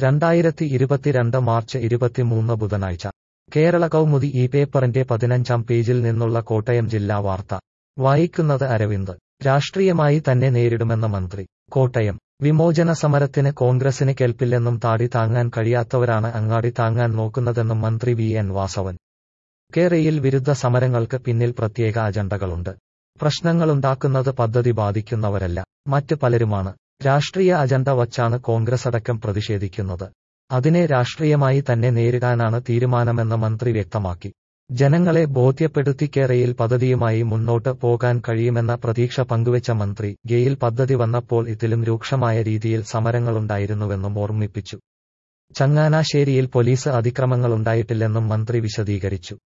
രണ്ടായിരത്തി ഇരുപത്തിരണ്ട് മാർച്ച് ഇരുപത്തിമൂന്ന് ബുധനാഴ്ച കേരള കൗമുദി ഈ പേപ്പറിന്റെ പതിനഞ്ചാം പേജിൽ നിന്നുള്ള കോട്ടയം ജില്ലാ വാർത്ത വായിക്കുന്നത് അരവിന്ദ് രാഷ്ട്രീയമായി തന്നെ നേരിടുമെന്ന മന്ത്രി കോട്ടയം വിമോചന സമരത്തിന് കോൺഗ്രസിന് കേൾപ്പില്ലെന്നും താടി താങ്ങാൻ കഴിയാത്തവരാണ് അങ്ങാടി താങ്ങാൻ നോക്കുന്നതെന്നും മന്ത്രി വി എൻ വാസവൻ കേരയിൽ വിരുദ്ധ സമരങ്ങൾക്ക് പിന്നിൽ പ്രത്യേക അജണ്ടകളുണ്ട് പ്രശ്നങ്ങളുണ്ടാക്കുന്നത് പദ്ധതി ബാധിക്കുന്നവരല്ല മറ്റ് പലരുമാണ് രാഷ്ട്രീയ അജണ്ട വച്ചാണ് കോൺഗ്രസ് അടക്കം പ്രതിഷേധിക്കുന്നത് അതിനെ രാഷ്ട്രീയമായി തന്നെ നേരിടാനാണ് തീരുമാനമെന്ന് മന്ത്രി വ്യക്തമാക്കി ജനങ്ങളെ ബോധ്യപ്പെടുത്തി കേരയിൽ പദ്ധതിയുമായി മുന്നോട്ട് പോകാൻ കഴിയുമെന്ന പ്രതീക്ഷ പങ്കുവച്ച മന്ത്രി ഗെയിൽ പദ്ധതി വന്നപ്പോൾ ഇതിലും രൂക്ഷമായ രീതിയിൽ സമരങ്ങളുണ്ടായിരുന്നുവെന്നും ഓർമ്മിപ്പിച്ചു ചങ്ങാനാശ്ശേരിയിൽ പോലീസ് അതിക്രമങ്ങളുണ്ടായിട്ടില്ലെന്നും മന്ത്രി വിശദീകരിച്ചു